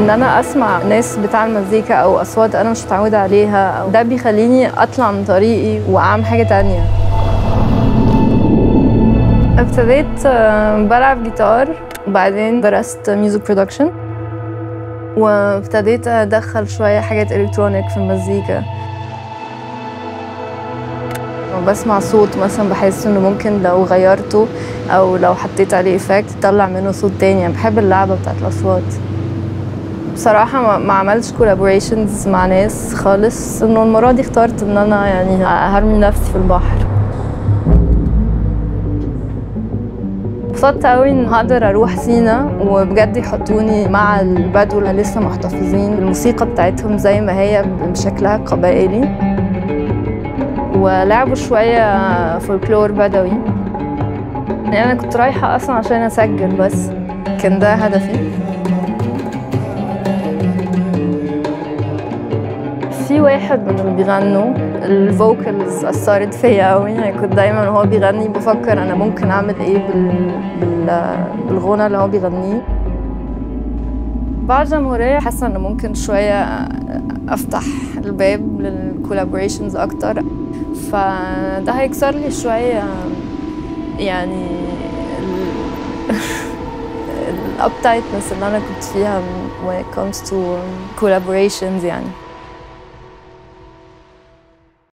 ان انا اسمع ناس بتعمل مزيكا او اصوات انا مش متعوده عليها أو ده بيخليني اطلع من طريقي واعمل حاجه تانية ابتديت آه، بلعب جيتار وبعدين درست ميوزك برودكشن وابتديت ادخل شويه حاجات الكترونيك في المزيكا لما بسمع صوت مثلا بحس انه ممكن لو غيرته او لو حطيت عليه افكت يطلع منه صوت تاني يعني بحب اللعبه بتاعت الاصوات بصراحة ما- ما عملتش كولابوريشنز مع ناس خالص انه المرة دي اخترت ان انا يعني هرمي نفسي في البحر انبسطت قوي ان هقدر اروح سينا وبجد يحطوني مع البدو اللي لسه محتفظين بالموسيقى بتاعتهم زي ما هي بشكلها القبائلي ولعبوا شوية فولكلور بدوي يعني أنا كنت رايحة أصلا عشان أسجل بس كان ده هدفي في واحد من اللي بيغنوا الفوكالز أثرت فيا أوي يعني كنت دايما وهو بيغني بفكر أنا ممكن أعمل إيه بال... بال... بالغنى اللي هو بيغنيه بعد جمهورية حاسة إنه ممكن شوية أفتح الباب للكولابوريشنز أكتر فده هيكسر لي شوية يعني الابتايتنس اللي أنا كنت فيها when it comes to collaborations يعني